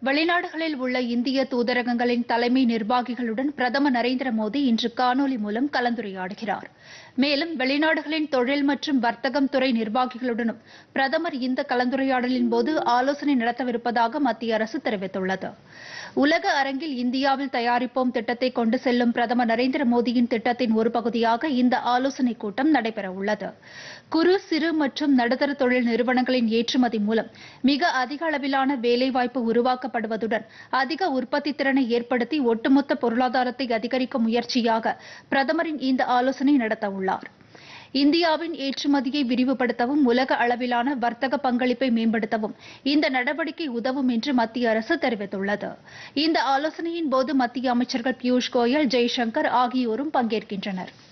வெளிநாடுகளில் உள்ள இந்திய தூதரகங்களின் தலைமை நிர்வாகிகளுடன் பிரதமர் நரேந்திர மோடி இன்று காணொலி மூலம் கலந்துரையாடுகிறார் மேலும் வெளிநாடுகளின் தொழில் மற்றும் வர்த்தகம் துறை நிர்வாகிகளுடனும் பிரதமர் இந்த கலந்துரையாடலின் போது ஆலோசனை நடத்தவிருப்பதாக மத்திய அரசு தெரிவித்துள்ளது உலக அரங்கில் இந்தியாவில் தயாரிப்போம் திட்டத்தை கொண்டு செல்லும் பிரதமர் நரேந்திர மோடியின் திட்டத்தின் ஒரு பகுதியாக இந்த ஆலோசனைக் கூட்டம் நடைபெறவுள்ளது குறு சிறு மற்றும் நடுத்தர தொழில் நிறுவனங்களின் ஏற்றுமதி மூலம் மிக அதிக அளவிலான வேலைவாய்ப்பு உருவாக்கப்படுவதுடன் அதிக உற்பத்தி திறனை ஏற்படுத்தி ஒட்டுமொத்த பொருளாதாரத்தை அதிகரிக்கும் முயற்சியாக பிரதமரின் இந்த ஆலோசனை நடத்தவுள்ளார் இந்தியாவின் ஏற்றுமதியை விரிவுபடுத்தவும் உலக அளவிலான வர்த்தக பங்களிப்பை மேம்படுத்தவும் இந்த நடவடிக்கை உதவும் என்று மத்திய அரசு தெரிவித்துள்ளது இந்த ஆலோசனையின் போது மத்திய அமைச்சர்கள் பியூஷ் கோயல் ஜெய்சங்கர் ஆகியோரும் பங்கேற்கின்றனர்